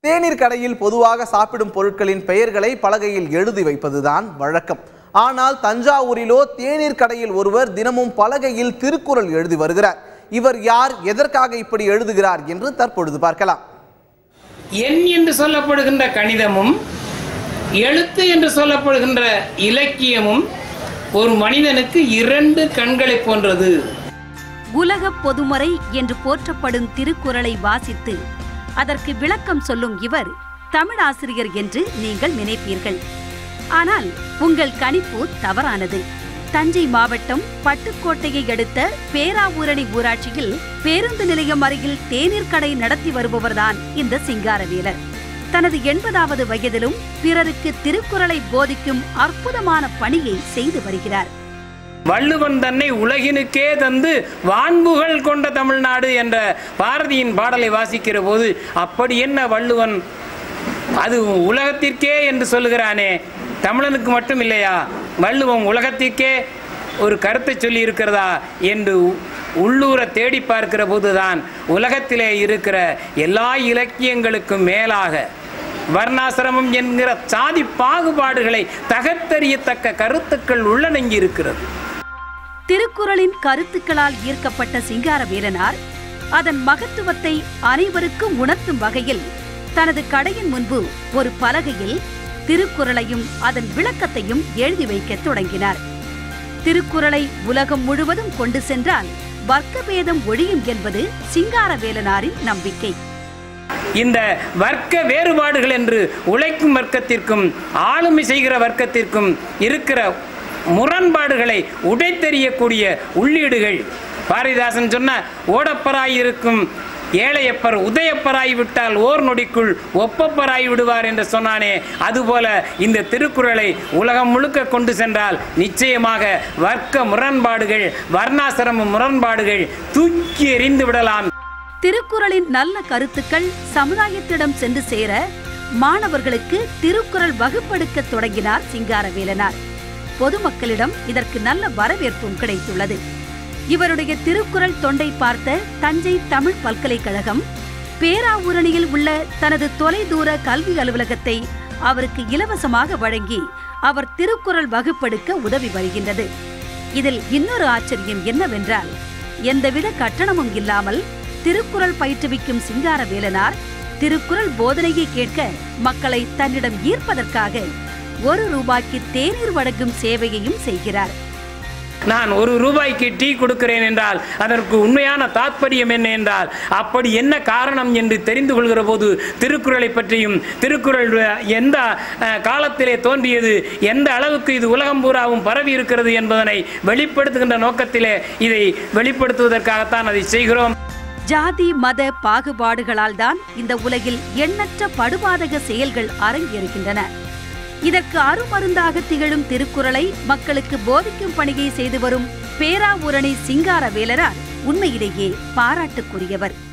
தேநீர் கடையில் பொதுவாக சாப்பிடும் பொருட்களின் பெயர்களை பலகையில் எழுதி வைப்பதுதான் வழக்கம் ஆனால் தஞ்சாவூரிலோ தேநீர் கடையில் ஒருவர் தினமும் பலகையில் திருக்குறள் எழுதி வருகிறார் இவர் யார் எதற்காக இப்படி எழுதுகிறார் என்று தற்பொழுது பார்க்கலாம் எண் என்று சொல்லப்படுகின்ற கணிதமும் எழுத்து என்று சொல்லப்படுகின்ற இலக்கியமும் ஒரு மனிதனுக்கு இரண்டு கண்களைப் போன்றது உலக பொதுமறை என்று போற்றப்படும் திருக்குறளை வாசித்து அதற்கு விளக்கம் சொல்லும் இவர் தமிழாசிரியர் என்று நீங்கள் நினைப்பீர்கள் ஆனால் உங்கள் கணிப்பு தவறானது தஞ்சை மாவட்டம் பட்டுக்கோட்டையை அடுத்த பேராவூரணி ஊராட்சியில் பேருந்து நிலையம் அருகில் தேநீர் கடை நடத்தி வருபவர்தான் இந்த சிங்காரவேலர் தனது எண்பதாவது வயதிலும் பிறருக்கு திருக்குறளை போதிக்கும் அற்புதமான பணியை செய்து வருகிறார் வள்ளுவன் தன்னை உலகினுக்கே தந்து வான்புகள் கொண்ட தமிழ்நாடு என்ற பாரதியின் பாடலை வாசிக்கிற போது அப்படி என்ன வள்ளுவன் அது உலகத்திற்கே என்று சொல்லுகிறானே தமிழனுக்கு மட்டும் இல்லையா வள்ளுவம் உலகத்திற்கே ஒரு கருத்தை சொல்லி இருக்கிறதா என்று உள்ளூர தேடி பார்க்கிற போதுதான் உலகத்திலே இருக்கிற எல்லா இலக்கியங்களுக்கும் மேலாக வர்ணாசிரமம் என்கிற சாதி பாகுபாடுகளை தகர்த்தெறியத்தக்க கருத்துக்கள் உள்ளடங்கி இருக்கிறது திருக்குறளின் கருத்துக்களால் ஈர்க்கப்பட்ட சிங்காரவேலனார் அதன் மகத்துவத்தை அனைவருக்கும் உணர்த்தும் வகையில் தனது கடையின் முன்பு ஒரு பலகையில் திருக்குறளையும் அதன் விளக்கத்தையும் எழுதி வைக்கத் தொடங்கினார் திருக்குறளை உலகம் முழுவதும் கொண்டு சென்றால் வர்க்கபேதம் ஒழியும் என்பது சிங்காரவேலனாரின் நம்பிக்கை இந்த வர்க்க வேறுபாடுகள் என்று உழைக்கும் வர்க்கத்திற்கும் ஆளுமை செய்கிற வர்க்கத்திற்கும் இருக்கிற முரண்பாடுகளை உடைத்தெறியக்கூடிய உள்ளீடுகள் பாரதிதாசன் சொன்ன ஓடப்பராய் இருக்கும் ஏழையப்பர் உதயப்பராய் விட்டால் ஓர் நொடிக்குள் ஒப்பப்பராய் விடுவார் என்று சொன்னானே அதுபோல இந்த திருக்குறளை உலகம் முழுக்க கொண்டு சென்றால் நிச்சயமாக வர்க்க முரண்பாடுகள் வர்ணாசிரம முரண்பாடுகள் தூக்கி எறிந்து விடலாம் திருக்குறளின் நல்ல கருத்துக்கள் சமுதாயத்திடம் சென்று சேர மாணவர்களுக்கு திருக்குறள் வகுப்பெடுக்க தொடங்கினார் சிங்காரவேலனார் பொதுமக்களிடம் இதற்கு நல்ல வரவேற்பும் கிடைத்துள்ளது இவருடைய திருக்குறள் தொண்டை பார்த்த தஞ்சை தமிழ் பல்கலைக்கழகம் பேராவூரணியில் உள்ள தனது தொலைதூர கல்வி அலுவலகத்தை அவருக்கு இலவசமாக வழங்கி அவர் திருக்குறள் வகுப்பெடுக்க உதவி வருகின்றது இதில் இன்னொரு ஆச்சரியம் என்னவென்றால் எந்தவித கட்டணமும் இல்லாமல் திருக்குறள் பயிற்றுவிக்கும் சிங்காரவேலனார் திருக்குறள் போதனையை கேட்க மக்களை தன்னிடம் ஈர்ப்பதற்காக ஒரு ரூபாய்க்கு தேநீர் வழங்கும் சேவையையும் செய்கிறார் நான் ஒரு ரூபாய்க்கு டீ கொடுக்கிறேன் என்றால் அதற்கு உண்மையான தாத்பரியம் என்ன என்றால் அப்படி என்ன காரணம் என்று தெரிந்து கொள்கிற போது திருக்குறளை பற்றியும் திருக்குறள் எந்த அஹ், காலத்திலே தோன்றியது எந்த அளவுக்கு இது உலகம் பூராவும் பரவி இருக்கிறது என்பதனை வெளிப்படுத்துகின்ற நோக்கத்திலே இதை வெளிப்படுத்துவதற்காகத்தான் அதை செய்கிறோம் ஜாதி மத பாகுபாடுகளால் தான் இந்த உலகில் எண்ணற்ற படுபாதக செயல்கள் அரங்கேறுகின்றன இதற்கு அருமருந்தாக திகழும் திருக்குறளை மக்களுக்கு போதிக்கும் பணியை செய்து வரும் பேராவூரணி சிங்காரவேலரார் உண்மையிலேயே பாராட்டுக்குரியவர்